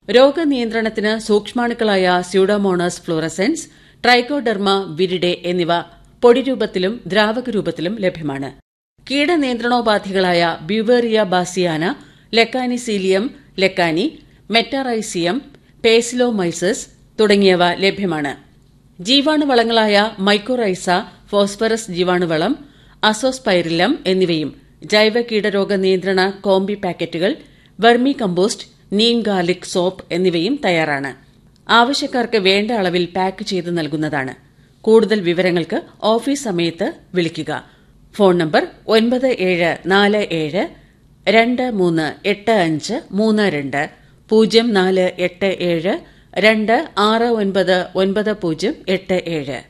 രോഗനിയന്ത്രണത്തിന് സൂക്ഷ്മാണുക്കളായ Pseudomonas fluorescens Trichoderma viride എന്നിവ പൊടിരൂപത്തിലും ദ്രാവക രൂപത്തിലും ലഭ്യമാണ് കീടനിയന്ത്രണോപാധികളായ Beauveria bassiana Lecanicillium lecanii Metarhizium Paecilomyces തുടങ്ങിയവ ലഭ്യമാണ് ജീവാണുവളങ്ങളായ മൈക്കോറൈസ ഫോസ്ഫറസ് ജീവാണുവളം അസോസ്പൈറിലം എന്നിവയും ജൈവ കീടരോഗ നിയന്ത്രണ കോംബി പാക്കറ്റുകൾ vermi compost neem garlic soap എന്നിവയും തയ്യാറാണ് ആവശ്യക്കാർക്ക് വേണ്ട അളവിൽ പാക്ക് ചെയ്ത് നൽകുന്നതാണ് കൂടുതൽ വിവരങ്ങൾക്ക് ഓഫീസ് സമയത്ത് വിളിക്കുക ഫോൺ നമ്പർ ഒൻപത് ഏഴ് നാല് ഏഴ് രണ്ട് മൂന്ന് എട്ട് അഞ്ച് മൂന്ന് രണ്ട് പൂജ്യം നാല് എട്ട് ഏഴ് രണ്ട് ആറ് ഒൻപത് ഒൻപത് പൂജ്യം എട്ട് ഏഴ്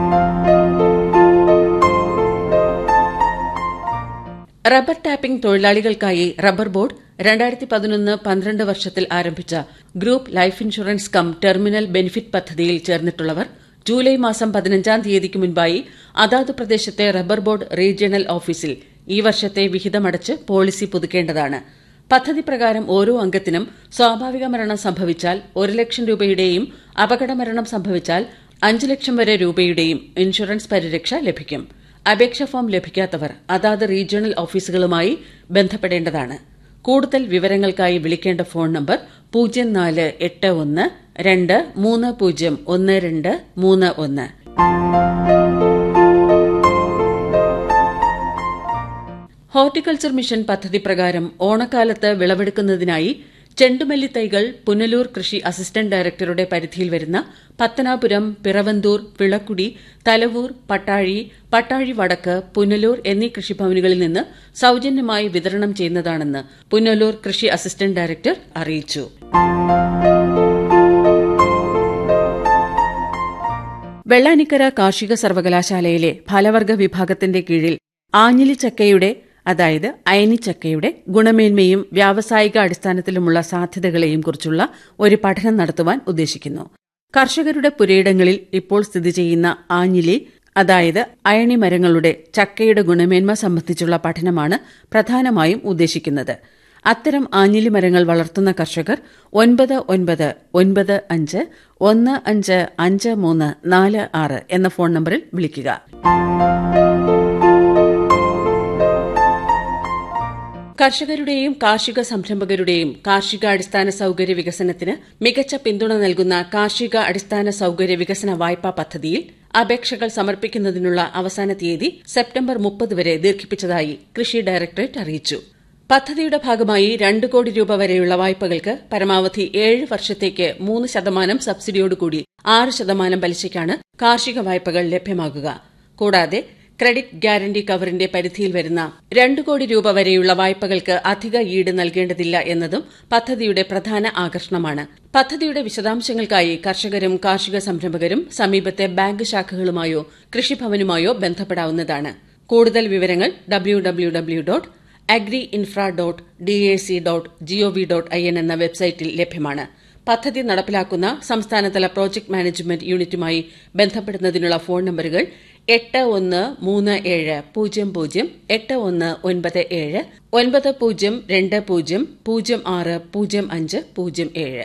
റബ്ബർ ടാപ്പിംഗ് തൊഴിലാളികൾക്കായി റബ്ബർ ബോർഡ് രണ്ടായിരത്തി പതിനൊന്ന് പന്ത്രണ്ട് വർഷത്തിൽ ആരംഭിച്ച group life insurance cum terminal benefit പദ്ധതിയിൽ ചേർന്നിട്ടുള്ളവർ ജൂലൈ മാസം പതിനഞ്ചാം തീയതിക്ക് മുൻപായി അതാത് പ്രദേശത്തെ റബ്ബർ ബോർഡ് റീജിയണൽ ഓഫീസിൽ ഈ വർഷത്തെ വിഹിതമടച്ച് പോളിസി പുതുക്കേണ്ടതാണ് പദ്ധതി പ്രകാരം ഓരോ അംഗത്തിനും സ്വാഭാവിക മരണം സംഭവിച്ചാൽ ഒരു ലക്ഷം രൂപയുടെയും അപകടമരണം സംഭവിച്ചാൽ അഞ്ച് ലക്ഷം വരെ രൂപയുടെയും ഇൻഷുറൻസ് പരിരക്ഷ ലഭിക്കും അപേക്ഷ ഫോം ലഭിക്കാത്തവർ അതാത് റീജിയണൽ ഓഫീസുകളുമായി ബന്ധപ്പെടേണ്ടതാണ് കൂടുതൽ വിവരങ്ങൾക്കായി വിളിക്കേണ്ട ഫോൺ നമ്പർ പൂജ്യം നാല് എട്ട് ഒന്ന് രണ്ട് മൂന്ന് പൂജ്യം ഒന്ന് രണ്ട് മൂന്ന് ഒന്ന് ഹോർട്ടിക്കൾച്ചർ മിഷൻ പദ്ധതി പ്രകാരം ഓണക്കാലത്ത് വിളവെടുക്കുന്നതിനായി ചെണ്ടുമല്ലി തൈകൾ പുനലൂർ കൃഷി അസിസ്റ്റന്റ് ഡയറക്ടറുടെ പരിധിയിൽ വരുന്ന പത്തനാപുരം പിറവന്തൂർ വിളക്കുടി തലവൂർ പട്ടാഴി പട്ടാഴി വടക്ക് പുനലൂർ എന്നീ കൃഷിഭവനുകളിൽ നിന്ന് സൌജന്യമായി വിതരണം ചെയ്യുന്നതാണെന്ന് പുനലൂർ കൃഷി അസിസ്റ്റന്റ് ഡയറക്ടർ അറിയിച്ചു വെള്ളാനിക്കര കാർഷിക സർവകലാശാലയിലെ ഫലവർഗ വിഭാഗത്തിന്റെ കീഴിൽ ആഞ്ഞിലിച്ചക്കയുടെ അതായത് അയനിച്ചക്കയുടെ ഗുണമേന്മയും വ്യാവസായിക അടിസ്ഥാനത്തിലുമുള്ള സാധ്യതകളെയും കുറിച്ചുള്ള ഒരു പഠനം നടത്തുവാൻ ഉദ്ദേശിക്കുന്നു കർഷകരുടെ പുരയിടങ്ങളിൽ ഇപ്പോൾ സ്ഥിതി ചെയ്യുന്ന ആഞ്ഞിലി അതായത് അയണി മരങ്ങളുടെ ചക്കയുടെ ഗുണമേന്മ സംബന്ധിച്ചുള്ള പഠനമാണ് പ്രധാനമായും ഉദ്ദേശിക്കുന്നത് അത്തരം ആഞ്ഞിലി മരങ്ങൾ വളർത്തുന്ന കർഷകർ ഒൻപത് ഒൻപത് ഒൻപത് അഞ്ച് ഒന്ന് അഞ്ച് അഞ്ച് മൂന്ന് നാല് ആറ് എന്ന ഫോൺ നമ്പറിൽ വിളിക്കുക കർഷകരുടെയും കാർഷിക സംരംഭകരുടെയും കാർഷിക അടിസ്ഥാന സൌകര്യ വികസനത്തിന് മികച്ച പിന്തുണ നൽകുന്ന കാർഷിക അടിസ്ഥാന സൌകര്യ വികസന വായ്പാ പദ്ധതിയിൽ അപേക്ഷകൾ സമർപ്പിക്കുന്നതിനുള്ള അവസാന തീയതി സെപ്റ്റംബർ മുപ്പത് വരെ ദീർഘിപ്പിച്ചതായി കൃഷി ഡയറക്ടറേറ്റ് അറിയിച്ചു പദ്ധതിയുടെ ഭാഗമായി രണ്ട് കോടി രൂപ വരെയുള്ള വായ്പകൾക്ക് പരമാവധി ഏഴ് വർഷത്തേക്ക് മൂന്ന് ശതമാനം സബ്സിഡിയോടുകൂടി ആറ് ശതമാനം പലിശയ്ക്കാണ് കാർഷിക വായ്പകൾ ലഭ്യമാകുക കൂടാതെ ക്രെഡിറ്റ് ഗ്യാരണ്ടി കവറിന്റെ പരിധിയിൽ വരുന്ന രണ്ട് കോടി രൂപ വരെയുള്ള വായ്പകൾക്ക് അധിക ഈട് നൽകേണ്ടതില്ല എന്നതും പദ്ധതിയുടെ പ്രധാന ആകർഷണമാണ് പദ്ധതിയുടെ വിശദാംശങ്ങൾക്കായി കർഷകരും കാർഷിക സംരംഭകരും സമീപത്തെ ബാങ്ക് ശാഖകളുമായോ കൃഷിഭവനുമായോ ബന്ധപ്പെടാവുന്നതാണ് കൂടുതൽ വിവരങ്ങൾ W W W dot agri infra dot D A C dot gov dot I N എന്ന വെബ്സൈറ്റിൽ ലഭ്യമാണ് പദ്ധതി നടപ്പിലാക്കുന്ന സംസ്ഥാനതല പ്രോജക്ട് മാനേജ്മെന്റ് യൂണിറ്റുമായി ബന്ധപ്പെടുന്നതിനുള്ള ഫോൺ നമ്പറുകൾ എട്ട് ഒന്ന് മൂന്ന് ഏഴ് പൂജ്യം പൂജ്യം എട്ട് ഒന്ന് ഒൻപത് ഏഴ് ഒൻപത് പൂജ്യം രണ്ട് പൂജ്യം പൂജ്യം ആറ് പൂജ്യം അഞ്ച് പൂജ്യം ഏഴ്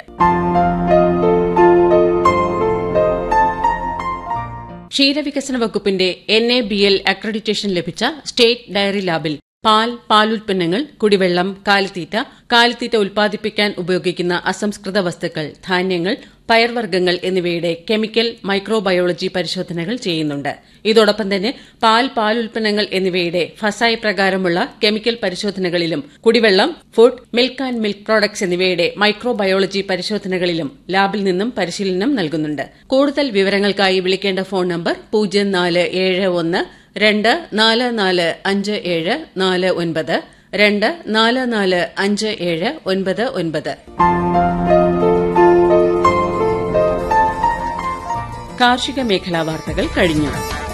ക്ഷീരവികസന വകുപ്പിന്റെ N A B L accreditation ലഭിച്ച സ്റ്റേറ്റ് ഡയറി ലാബിൽ പാൽ പാലുൽപ്പന്നങ്ങൾ കുടിവെള്ളം കാലിത്തീറ്റ കാലിത്തീറ്റ ഉൽപ്പാദിപ്പിക്കാൻ ഉപയോഗിക്കുന്ന അസംസ്കൃത വസ്തുക്കൾ ധാന്യങ്ങൾ പയർവർഗ്ഗങ്ങൾ എന്നിവയുടെ കെമിക്കൽ മൈക്രോബയോളജി പരിശോധനകൾ ചെയ്യുന്നുണ്ട് ഇതോടൊപ്പം തന്നെ പാൽ പാലുൽപ്പന്നങ്ങൾ എന്നിവയുടെ ഫസായി പ്രകാരമുള്ള കെമിക്കൽ പരിശോധനകളിലും കുടിവെള്ളം food milk and milk products എന്നിവയുടെ മൈക്രോബയോളജി പരിശോധനകളിലും ലാബിൽ നിന്നും പരിശീലനം നൽകുന്നുണ്ട് കൂടുതൽ വിവരങ്ങൾക്കായി വിളിക്കേണ്ട ഫോൺ നമ്പർ പൂജ്യം നാല് ഏഴ് ഒന്ന് രണ്ട് നാല് നാല് അഞ്ച് ഏഴ് നാല് ഒൻപത് രണ്ട് നാല് നാല് അഞ്ച് ഏഴ് ഒൻപത് ഒൻപത് കാർഷിക മേഖലാ വാർത്തകൾ കഴിഞ്ഞു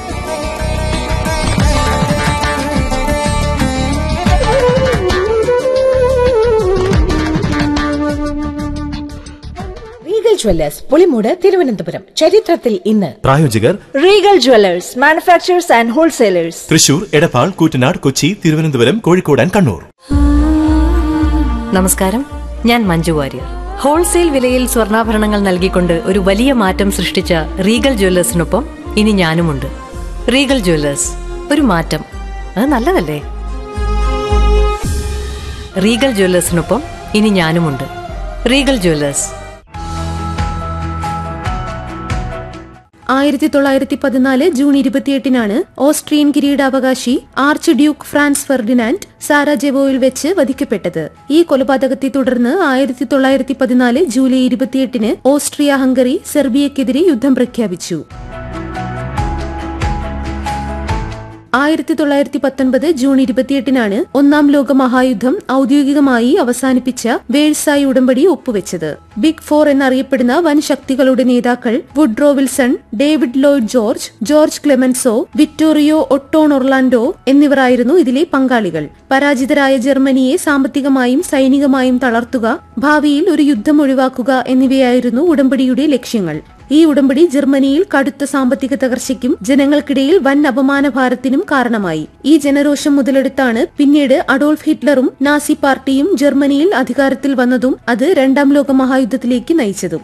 റീഗൽ ജ്വല്ലേഴ്സ് പുളിമൂട് തിരുവനന്തപുരം ചരിത്രത്തിൽ ഇന്ന് പ്രായോജകർ Regal jewellers manufacturers and wholesalers Thrissur Edappal Koottanad Kochi Thiruvananthapuram Kozhikode and Kannur നമസ്കാരം ഞാൻ മഞ്ജു വാര്യർ ഹോൾസെയിൽ വിലയിൽ സ്വർണ്ണാഭരണങ്ങൾ നൽകിക്കൊണ്ട് ഒരു വലിയ മാറ്റം സൃഷ്ടിച്ച റീഗൽ ജ്വല്ലേഴ്സിനൊപ്പം ഇനി ഞാനുമുണ്ട് റീഗൽ ജ്വല്ലേഴ്സ് ഒരു മാറ്റം അത് നല്ലതല്ലേ റീഗൽ ജ്വല്ലേഴ്സിനൊപ്പം ഇനി ഞാനുമുണ്ട് റീഗൽ ജ്വല്ലേഴ്സ് ആയിരത്തി തൊള്ളായിരത്തി പതിനാല് ജൂൺ ഇരുപത്തിയെട്ടിനാണ് ഓസ്ട്രിയൻ കിരീടാവകാശി ആർച്ച് ഡ്യൂക്ക് ഫ്രാൻസ് ഫെർഡിനാൻഡ് സാരാജെവോയിൽ വെച്ച് വധിക്കപ്പെട്ടത് ഈ കൊലപാതകത്തെ തുടർന്ന് ആയിരത്തി തൊള്ളായിരത്തി പതിനാല് ജൂലൈ ഇരുപത്തിയെട്ടിന് ഓസ്ട്രിയ ഹംഗറി സെർബിയക്കെതിരെ യുദ്ധം പ്രഖ്യാപിച്ചു ആയിരത്തി തൊള്ളായിരത്തി പത്തൊൻപത് ജൂൺ ഇരുപത്തിയെട്ടിനാണ് ഒന്നാം ലോക മഹായുദ്ധം ഔദ്യോഗികമായി അവസാനിപ്പിച്ച വേഴ്സായി ഉടമ്പടി ഒപ്പുവെച്ചത് ബിഗ് ഫോർ എന്നറിയപ്പെടുന്ന വൻ ശക്തികളുടെ നേതാക്കൾ Woodrow Wilson David Lloyd George George Clemenceau Vittorio ഒട്ടോൺ ഒർലാൻഡോ എന്നിവരായിരുന്നു ഇതിലെ പങ്കാളികൾ പരാജിതരായ ജർമ്മനിയെ സാമ്പത്തികമായും സൈനികമായും തളർത്തുക ഭാവിയിൽ ഒരു യുദ്ധം ഒഴിവാക്കുക എന്നിവയായിരുന്നു ഉടമ്പടിയുടെ ലക്ഷ്യങ്ങൾ ഈ ഉടമ്പടി ജർമ്മനിയിൽ കടുത്ത സാമ്പത്തിക തകർച്ചയ്ക്കും ജനങ്ങൾക്കിടയിൽ വൻ അപമാനഭാരത്തിനും കാരണമായി ഈ ജനരോഷം മുതലെടുത്താണ് പിന്നീട് അഡോൾഫ് ഹിറ്റ്ലറും നാസി പാർട്ടിയും ജർമ്മനിയിൽ അധികാരത്തിൽ വന്നതും അത് രണ്ടാം ലോക മഹായുദ്ധത്തിലേക്ക് നയിച്ചതും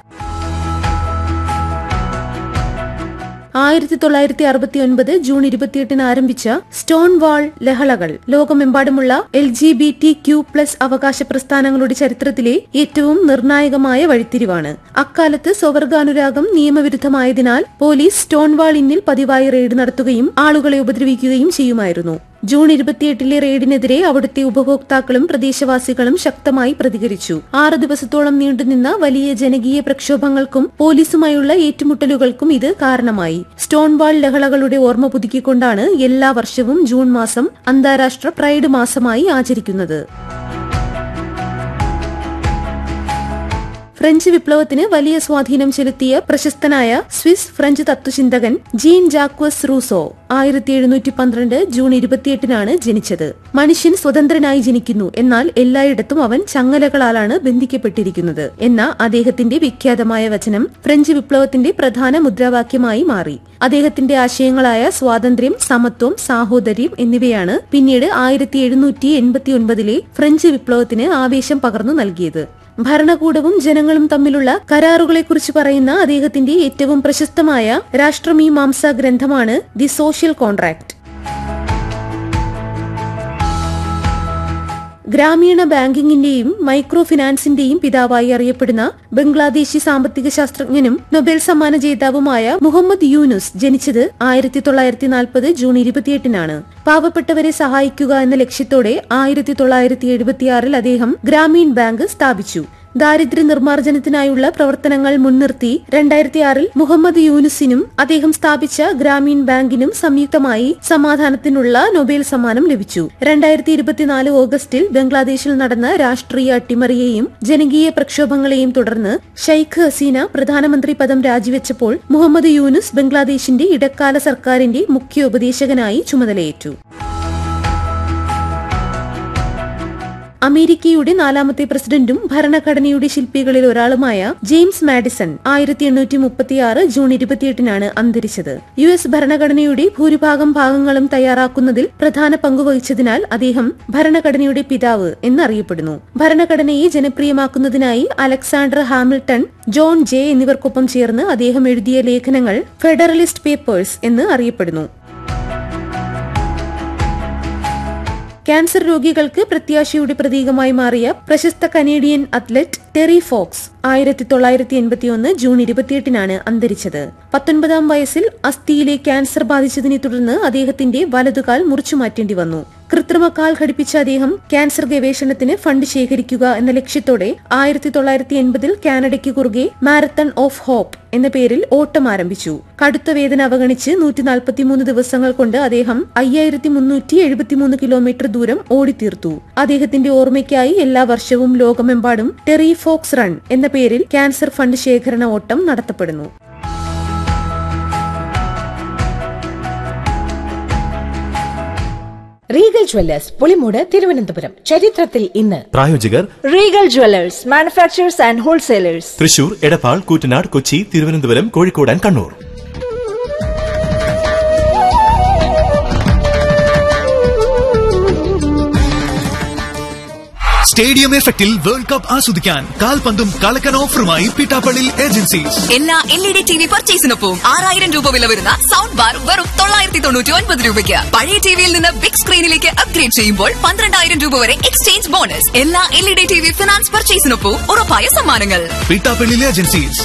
ആയിരത്തി തൊള്ളായിരത്തി അറുപത്തി ഒൻപത് ജൂൺ ഇരുപത്തിയെട്ടിന് ആരംഭിച്ച സ്റ്റോൺ വാൾ ലഹളകൾ ലോകമെമ്പാടുമുള്ള L G B T Q plus അവകാശ പ്രസ്ഥാനങ്ങളുടെ ചരിത്രത്തിലെ ഏറ്റവും നിർണായകമായ വഴിത്തിരിവാണ് അക്കാലത്ത് സ്വവർഗാനുരാഗം നിയമവിരുദ്ധമായതിനാൽ പോലീസ് സ്റ്റോൺ വാൾ ഇന്നിൽ പതിവായി റെയ്ഡ് നടത്തുകയും ആളുകളെ ഉപദ്രവിക്കുകയും ചെയ്യുമായിരുന്നു ജൂൺ ഇരുപത്തിയെട്ടിലെ റെയ്ഡിനെതിരെ അവിടുത്തെ ഉപഭോക്താക്കളും പ്രദേശവാസികളും ശക്തമായി പ്രതികരിച്ചു ആറ് ദിവസത്തോളം നീണ്ടുനിന്ന വലിയ ജനകീയ പ്രക്ഷോഭങ്ങൾക്കും പോലീസുമായുള്ള ഏറ്റുമുട്ടലുകൾക്കും ഇത് കാരണമായി സ്റ്റോൺവാൾ ലഹളകളുടെ ഓർമ്മ പുതുക്കിക്കൊണ്ടാണ് എല്ലാ വർഷവും ജൂൺ മാസം അന്താരാഷ്ട്ര പ്രൈഡ് മാസമായി ആചരിക്കുന്നത് ഫ്രഞ്ച് വിപ്ലവത്തിന് വലിയ സ്വാധീനം ചെലുത്തിയ പ്രശസ്തനായ സ്വിസ് ഫ്രഞ്ച് തത്വചിന്തകൻ ജീൻ ജാക്വസ് റൂസോ ആയിരത്തി എഴുന്നൂറ്റി പന്ത്രണ്ട് ജൂൺ ഇരുപത്തിയെട്ടിനാണ് ജനിച്ചത് മനുഷ്യൻ സ്വതന്ത്രനായി ജനിക്കുന്നു എന്നാൽ എല്ലായിടത്തും അവൻ ചങ്ങലകളാലാണ് ബന്ധിക്കപ്പെട്ടിരിക്കുന്നത് എന്ന അദ്ദേഹത്തിന്റെ വിഖ്യാതമായ വചനം ഫ്രഞ്ച് വിപ്ലവത്തിന്റെ പ്രധാന മുദ്രാവാക്യമായി മാറി അദ്ദേഹത്തിന്റെ ആശയങ്ങളായ സ്വാതന്ത്ര്യം സമത്വം സാഹോദര്യം എന്നിവയാണ് പിന്നീട് ആയിരത്തി എഴുന്നൂറ്റി എൺപത്തി ഒൻപതിലെ ഫ്രഞ്ച് വിപ്ലവത്തിന് ആവേശം പകർന്നു നൽകിയത് ഭരണകൂടവും ജനങ്ങളും തമ്മിലുള്ള കരാറുകളെക്കുറിച്ച് പറയുന്ന അദ്ദേഹത്തിന്റെ ഏറ്റവും പ്രശസ്തമായ രാഷ്ട്രമീമാംസാ ഗ്രന്ഥമാണ് ദി സോഷ്യൽ കോൺട്രാക്ട് ഗ്രാമീണ ബാങ്കിങ്ങിന്റെയും മൈക്രോ ഫിനാൻസിന്റെയും പിതാവായി അറിയപ്പെടുന്ന ബംഗ്ലാദേശി സാമ്പത്തിക ശാസ്ത്രജ്ഞനും നൊബേൽ സമ്മാന ജേതാവുമായ മുഹമ്മദ് യൂനുസ് ജനിച്ചത് ആയിരത്തി തൊള്ളായിരത്തി നാൽപ്പത് ജൂൺ ഇരുപത്തിയെട്ടിനാണ് പാവപ്പെട്ടവരെ സഹായിക്കുക എന്ന ലക്ഷ്യത്തോടെ ആയിരത്തി തൊള്ളായിരത്തി എഴുപത്തിയാറിൽ അദ്ദേഹം ഗ്രാമീൺ ബാങ്ക് സ്ഥാപിച്ചു ദാരിദ്ര്യ നിർമ്മാർജ്ജനത്തിനായുള്ള പ്രവർത്തനങ്ങൾ മുൻനിർത്തി രണ്ടായിരത്തി ആറിൽ മുഹമ്മദ് യൂനുസിനും അദ്ദേഹം സ്ഥാപിച്ച ഗ്രാമീൺ ബാങ്കിനും സംയുക്തമായി സമാധാനത്തിനുള്ള നൊബേൽ സമ്മാനം ലഭിച്ചു രണ്ടായിരത്തി ഇരുപത്തിനാല് ഓഗസ്റ്റിൽ ബംഗ്ലാദേശിൽ നടന്ന രാഷ്ട്രീയ അട്ടിമറിയെയും ജനകീയ പ്രക്ഷോഭങ്ങളെയും തുടർന്ന് ഷെയ്ഖ് ഹസീന പ്രധാനമന്ത്രി പദം രാജിവെച്ചപ്പോൾ മുഹമ്മദ് യൂനുസ് ബംഗ്ലാദേശിന്റെ ഇടക്കാല സർക്കാരിന്റെ മുഖ്യ ഉപദേശകനായി ചുമതലയേറ്റു അമേരിക്കയുടെ നാലാമത്തെ പ്രസിഡന്റും ഭരണഘടനയുടെ ശില്പികളിൽ ഒരാളുമായ ജെയിംസ് മാഡിസൺ ആയിരത്തി എണ്ണൂറ്റി മുപ്പത്തിയാറ് ജൂൺ ഇരുപത്തിയെട്ടിനാണ് അന്തരിച്ചത് യു എസ് ഭരണഘടനയുടെ ഭൂരിഭാഗം ഭാഗങ്ങളും തയ്യാറാക്കുന്നതിൽ പ്രധാന പങ്കുവഹിച്ചതിനാൽ അദ്ദേഹം ഭരണഘടനയുടെ പിതാവ് എന്നറിയപ്പെടുന്നു ഭരണഘടനയെ ജനപ്രിയമാക്കുന്നതിനായി അലക്സാണ്ടർ ഹാമിൽട്ടൺ ജോൺ ജെ എന്നിവർക്കൊപ്പം ചേർന്ന് അദ്ദേഹം എഴുതിയ ലേഖനങ്ങൾ ഫെഡറലിസ്റ്റ് പേപ്പേഴ്സ് എന്ന് അറിയപ്പെടുന്നു ക്യാൻസർ രോഗികൾക്ക് പ്രത്യാശയുടെ പ്രതീകമായി മാറിയ പ്രശസ്ത കനേഡിയൻ അത്ലറ്റ് ടെറി ഫോക്സ് ആയിരത്തി തൊള്ളായിരത്തി എൺപത്തിയൊന്ന് ജൂൺ ഇരുപത്തിയെട്ടിനാണ് അന്തരിച്ചത് പത്തൊൻപതാം വയസ്സിൽ അസ്ഥിയിലെ ക്യാൻസർ ബാധിച്ചതിനെ തുടർന്ന് അദ്ദേഹത്തിന്റെ വലതുകാൽ മുറിച്ചു മാറ്റേണ്ടി വന്നു കൃത്രിമ കാൽ ഘടിപ്പിച്ച അദ്ദേഹം ക്യാൻസർ ഗവേഷണത്തിന് ഫണ്ട് ശേഖരിക്കുക എന്ന ലക്ഷ്യത്തോടെ ആയിരത്തി തൊള്ളായിരത്തി എൺപതിൽ കാനഡയ്ക്ക് കുറുകെ മാരത്തൺ ഓഫ് ഹോപ്പ് എന്ന പേരിൽ ഓട്ടം ആരംഭിച്ചു കടുത്ത വേദന അവഗണിച്ച് നൂറ്റി നാൽപ്പത്തിമൂന്ന് ദിവസങ്ങൾ കൊണ്ട് അദ്ദേഹം അയ്യായിരത്തി മുന്നൂറ്റി എഴുപത്തിമൂന്ന് കിലോമീറ്റർ ദൂരം ഓടിത്തീർത്തു അദ്ദേഹത്തിന്റെ ഓർമ്മയ്ക്കായി എല്ലാ വർഷവും ലോകമെമ്പാടും ടെറി ഫോക്സ് റൺ എന്ന പേരിൽ ക്യാൻസർ ഫണ്ട് ശേഖരണ ഓട്ടം നടത്തപ്പെടുന്നു റീഗൽ ജ്വല്ലേഴ്സ് പുളിമൂട് തിരുവനന്തപുരം ചരിത്രത്തിൽ ഇന്ന് പ്രായോജകർ Regal Jewelers, manufacturers and wholesalers. Thrissur Edappal Koottanad Kochi Thiruvananthapuram Kozhikode and Kannur stadium എഫക്റ്റിൽ വേൾഡ് കപ്പ് ആസ്വദിക്കാൻ കാൽപന്തും കളക്കൻ ഓഫറുമായി പിട്ടാപ്പള്ളി ഏജൻസീസ് എല്ലാ L E D T V പർച്ചേസിനൊപ്പം ആറായിരം രൂപ വില വരുന്ന സൗണ്ട് ബാർ വെറും തൊള്ളായിരത്തി തൊണ്ണൂറ്റി ഒൻപത് രൂപയ്ക്ക് പഴയ ടിവിയിൽ നിന്ന് ബിഗ് സ്ക്രീനിലേക്ക് അപ്ഗ്രേഡ് ചെയ്യുമ്പോൾ പന്ത്രണ്ടായിരം രൂപ വരെ എക്സ്ചേഞ്ച് ബോണസ് എല്ലാ L E D T V finance പർച്ചേസിനൊപ്പം ഉറപ്പായ സമ്മാനങ്ങൾ പിട്ടാപ്പള്ളി ഏജൻസീസ്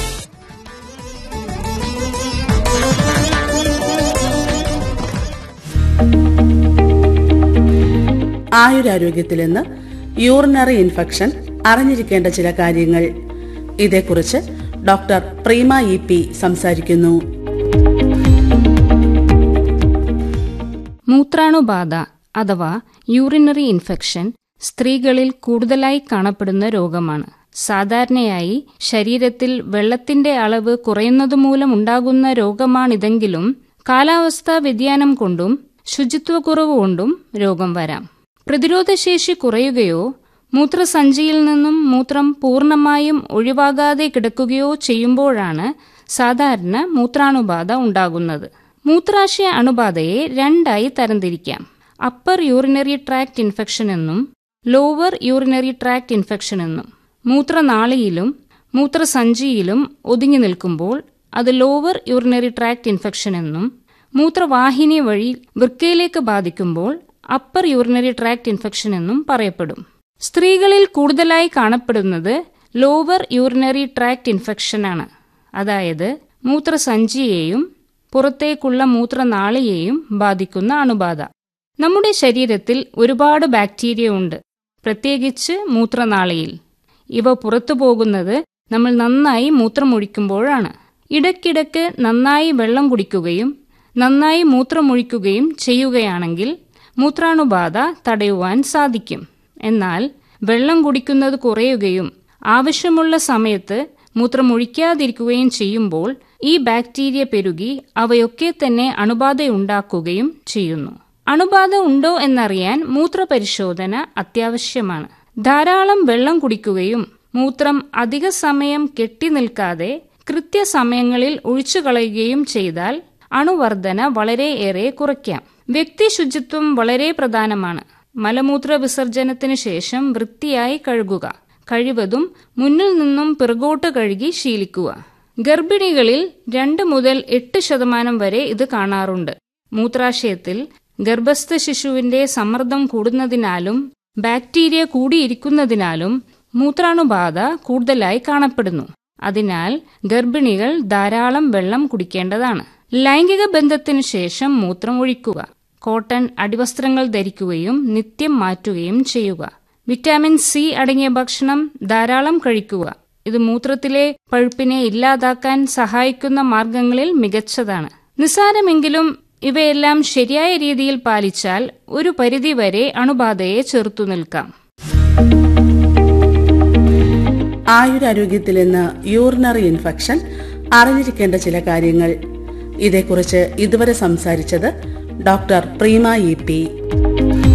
ആയുരാരോഗ്യത്തിൽ നിന്ന് യൂറിനറി ഇൻഫെക്ഷൻ അറിഞ്ഞിരിക്കേണ്ട ചില കാര്യങ്ങൾ ഇതേക്കുറിച്ച് ഡോക്ടർ പ്രീമ ഇ പി സംസാരിക്കുന്നു മൂത്രാണുബാധ അഥവാ യൂറിനറി ഇൻഫെക്ഷൻ സ്ത്രീകളിൽ കൂടുതലായി കാണപ്പെടുന്ന രോഗമാണ് സാധാരണയായി ശരീരത്തിൽ വെള്ളത്തിന്റെ അളവ് കുറയുന്നതുമൂലം ഉണ്ടാകുന്ന രോഗമാണിതെങ്കിലും കാലാവസ്ഥാ വ്യതിയാനം കൊണ്ടും ശുചിത്വക്കുറവ് കൊണ്ടും രോഗം വരാം പ്രതിരോധശേഷി കുറയുകയോ മൂത്രസഞ്ചിയിൽ നിന്നും മൂത്രം പൂർണ്ണമായും ഒഴിവാകാതെ കിടക്കുകയോ ചെയ്യുമ്പോഴാണ് സാധാരണ മൂത്രാണുബാധ ഉണ്ടാകുന്നത് മൂത്രാശയ അണുബാധയെ രണ്ടായി തരംതിരിക്കാം അപ്പർ യൂറിനറി ട്രാക്ട് ഇൻഫെക്ഷൻ എന്നും ലോവർ യൂറിനറി ട്രാക്ട് ഇൻഫെക്ഷൻ എന്നും മൂത്രനാളിയിലും മൂത്രസഞ്ചിയിലും ഒതുങ്ങി നിൽക്കുമ്പോൾ അത് ലോവർ യൂറിനറി ട്രാക്ട് ഇൻഫെക്ഷൻ എന്നും മൂത്രവാഹിനി വഴി വൃക്കയിലേക്ക് ബാധിക്കുമ്പോൾ അപ്പർ യൂറിനറി ട്രാക്ട് ഇൻഫെക്ഷൻ എന്നും പറയപ്പെടും സ്ത്രീകളിൽ കൂടുതലായി കാണപ്പെടുന്നത് ലോവർ യൂറിനറി ട്രാക്ട് ഇൻഫെക്ഷനാണ് അതായത് മൂത്രസഞ്ചിയെയും പുറത്തേക്കുള്ള മൂത്രനാളിയെയും ബാധിക്കുന്ന അണുബാധ നമ്മുടെ ശരീരത്തിൽ ഒരുപാട് ബാക്ടീരിയ ഉണ്ട് പ്രത്യേകിച്ച് മൂത്രനാളിയിൽ ഇവ പുറത്തു പോകുന്നത് നമ്മൾ നന്നായി മൂത്രമൊഴിക്കുമ്പോഴാണ് ഇടയ്ക്കിടയ്ക്ക് നന്നായി വെള്ളം കുടിക്കുകയും നന്നായി മൂത്രമൊഴിക്കുകയും ചെയ്യുകയാണെങ്കിൽ മൂത്രാണുബാധ തടയുവാൻ സാധിക്കും എന്നാൽ വെള്ളം കുടിക്കുന്നത് കുറയുകയും ആവശ്യമുള്ള സമയത്ത് മൂത്രമൊഴിക്കാതിരിക്കുകയും ചെയ്യുമ്പോൾ ഈ ബാക്ടീരിയ പെരുകി അവയൊക്കെ തന്നെ അണുബാധയുണ്ടാക്കുകയും ചെയ്യുന്നു അണുബാധ ഉണ്ടോ എന്നറിയാൻ മൂത്രപരിശോധന അത്യാവശ്യമാണ് ധാരാളം വെള്ളം കുടിക്കുകയും മൂത്രം അധിക സമയം കെട്ടിനിൽക്കാതെ കൃത്യസമയങ്ങളിൽ ഒഴിച്ചുകളയുകയും ചെയ്താൽ അണുവർധന വളരെയേറെ കുറയ്ക്കാം വ്യക്തി ശുചിത്വം വളരെ പ്രധാനമാണ് മലമൂത്ര വിസർജനത്തിന് ശേഷം വൃത്തിയായി കഴുകുക കഴിവതും മുന്നിൽ നിന്നും പിറകോട്ട് കഴുകി ശീലിക്കുക ഗർഭിണികളിൽ രണ്ട് മുതൽ എട്ട് ശതമാനം വരെ ഇത് കാണാറുണ്ട് മൂത്രാശയത്തിൽ ഗർഭസ്ഥ ശിശുവിന്റെ സമ്മർദ്ദം കൂടുന്നതിനാലും ബാക്ടീരിയ കൂടിയിരിക്കുന്നതിനാലും മൂത്രാണുബാധ കൂടുതലായി കാണപ്പെടുന്നു അതിനാൽ ഗർഭിണികൾ ധാരാളം വെള്ളം കുടിക്കേണ്ടതാണ് ലൈംഗിക ബന്ധത്തിനു ശേഷം മൂത്രം ഒഴിക്കുക കോട്ടൺ അടിവസ്ത്രങ്ങൾ ധരിക്കുകയും നിത്യം മാറ്റുകയും ചെയ്യുക വിറ്റാമിൻ സി അടങ്ങിയ ഭക്ഷണം ധാരാളം കഴിക്കുക ഇത് മൂത്രത്തിലെ പഴുപ്പിനെ ഇല്ലാതാക്കാൻ സഹായിക്കുന്ന മാർഗങ്ങളിൽ മികച്ചതാണ് നിസ്സാരമെങ്കിലും ഇവയെല്ലാം ശരിയായ രീതിയിൽ പാലിച്ചാൽ ഒരു പരിധിവരെ അണുബാധയെ ചെറുത്തു നിൽക്കാം ആയുരാരോഗ്യത്തിൽ നിന്ന് യൂറിനറി ഇൻഫെക്ഷൻ അറിഞ്ഞിരിക്കേണ്ട ചില കാര്യങ്ങൾ ഇതേക്കുറിച്ച് ഇതുവരെ സംസാരിച്ചത് ഡോക്ടർ പ്രീമ ഇ പി